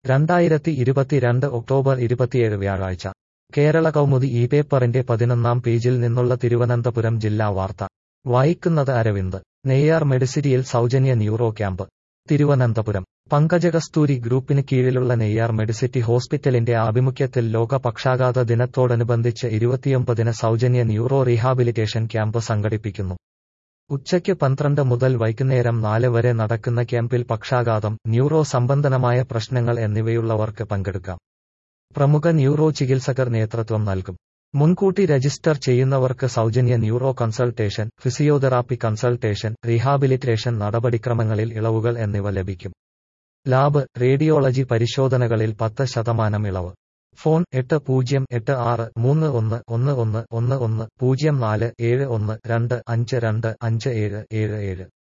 രണ്ടായിരത്തി ഇരുപത്തിരണ്ട് ഒക്ടോബർ ഇരുപത്തിയേഴ് വ്യാഴാഴ്ച കേരള കൗമുദി ഈ പേപ്പറിന്റെ പതിനൊന്നാം പേജിൽ നിന്നുള്ള തിരുവനന്തപുരം ജില്ലാ വാർത്ത വായിക്കുന്നത് അരവിന്ദ് നെയ്യാർ മെഡിസിറ്റിയിൽ സൗജന്യ ന്യൂറോ ക്യാമ്പ് തിരുവനന്തപുരം പങ്കജകസ്തൂരി ഗ്രൂപ്പിന് കീഴിലുള്ള നെയ്യാർ മെഡിസിറ്റി ഹോസ്പിറ്റലിന്റെ ആഭിമുഖ്യത്തിൽ ലോക പക്ഷാഘാത ദിനത്തോടനുബന്ധിച്ച് ഇരുപത്തിയൊമ്പതിന് സൗജന്യ ന്യൂറോ റീഹാബിലിറ്റേഷൻ ക്യാമ്പ് സംഘടിപ്പിക്കുന്നു ഉച്ചയ്ക്ക് പന്ത്രണ്ട് മുതൽ വൈകുന്നേരം നാല് വരെ നടക്കുന്ന ക്യാമ്പിൽ പക്ഷാഘാതം ന്യൂറോ സംബന്ധമായ പ്രശ്നങ്ങൾ എന്നിവയുള്ളവർക്ക് പങ്കെടുക്കാം പ്രമുഖ ന്യൂറോ ചികിത്സകർ നേതൃത്വം നൽകും മുൻകൂട്ടി രജിസ്റ്റർ ചെയ്യുന്നവർക്ക് സൗജന്യ neuro consultation physiotherapy consultation rehabilitation നടപടിക്രമങ്ങളിൽ ഇളവുകൾ എന്നിവ ലഭിക്കും ലാബ് റേഡിയോളജി പരിശോധനകളിൽ പത്ത് ശതമാനം ഇളവ് ഫോൺ എട്ട് പൂജ്യം എട്ട് ആറ് മൂന്ന് ഒന്ന് ഒന്ന് ഒന്ന് ഒന്ന് ഒന്ന് പൂജ്യം നാല് ഏഴ് ഒന്ന് രണ്ട് അഞ്ച് രണ്ട് അഞ്ച് ഏഴ് ഏഴ് ഏഴ്